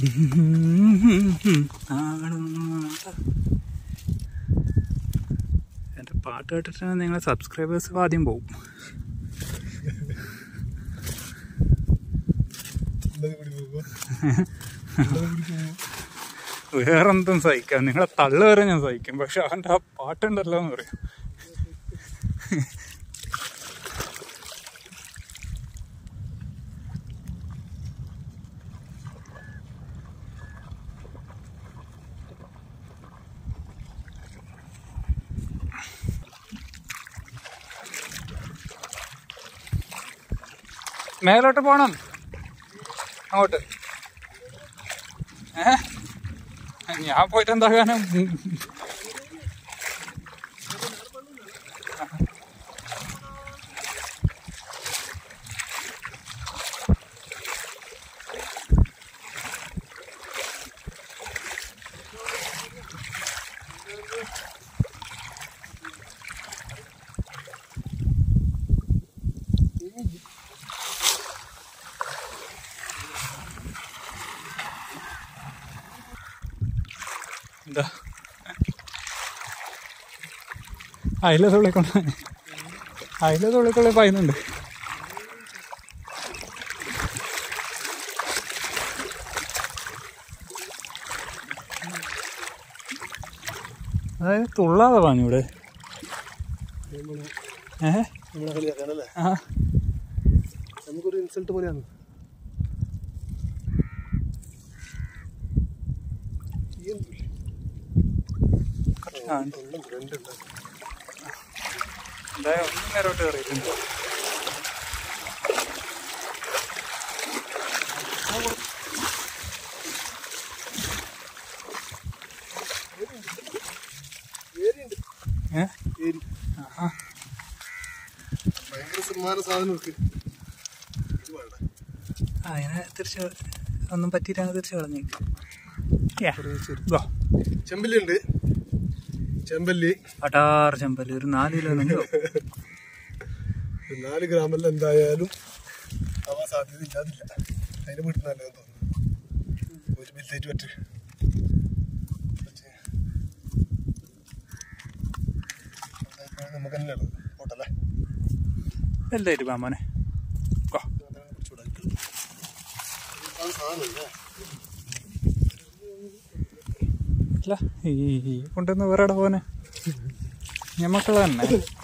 എൻ്റെ പാട്ട് കേട്ടിട്ട് നിങ്ങളെ സബ്സ്ക്രൈബേഴ്സ് ആദ്യം പോവും ഉള്ളത് കൂടി പോകുമ്പോ ഉള്ളത് കൂടി പോകുമ്പോ വേറെന്തും സഹിക്കാം നിങ്ങളെ തള്ളു വരെ ഞാൻ സഹിക്കും പക്ഷെ അവൻ്റെ ആ പാട്ടുണ്ടല്ലോ എന്ന് പറയും മേലോട്ട് പോണം അങ്ങോട്ട് ഏ ഞാൻ പോയിട്ട് എന്താകാനും എന്താ അയില തുള്ളിക്കൊണ്ട് അയില തുള്ളിക്കൊള്ളി പായുന്നുണ്ട് അതായത് തുള്ളാതെ പാഞ്ഞു ഇവിടെ നമ്മളെ ഏഹ് നമ്മളെ കളിയാക്കാനല്ലേ ആ നമുക്കൊരു ഇൻസൾട്ട് പോലെയാണ് ഈ എന്തില്ലേ? ആ, ഒന്നും രണ്ടുണ്ട് എന്തായാലും ഒന്നും നേരോട്ട് കയറിയിട്ടുണ്ട് ഏരിയുണ്ട് ഏ ഏരി ആഹാ ഭയങ്കര സമ്മാന സാധനം ഇருக்கு ഇത് വേണ്ട ആ അതിനെ തിരിച്ച് ഒന്നും പറ്റിയിട്ടാണ് തിരിച്ച് കളഞ്ഞേക്ക് കുറേ ചെറു ഇതോ ചെമ്പല്ലി ഉണ്ട് ചെമ്പല്ലി പട്ടാർ ചെമ്പല് ഒരു നാല് കിലോ ഉണ്ടോ ഒരു നാല് ഗ്രാമല്ല എന്തായാലും ആവാൻ സാധ്യത ഇല്ലാതില്ല അതിന്റെ വീട്ടിൽ നല്ലതെന്ന് തോന്നുന്നു ഒരു ബില്ലേറ്റ് പറ്റ് നമുക്ക് തന്നെ ഉള്ളത് പോട്ടല്ലേ എന്തായിട്ട് മാമോനെ വാ സാധനമില്ലേ അല്ല ഈ കൊണ്ടുവന്ന് വേറെ പോനെ ഞമ്മക്കുള്ള തന്നെ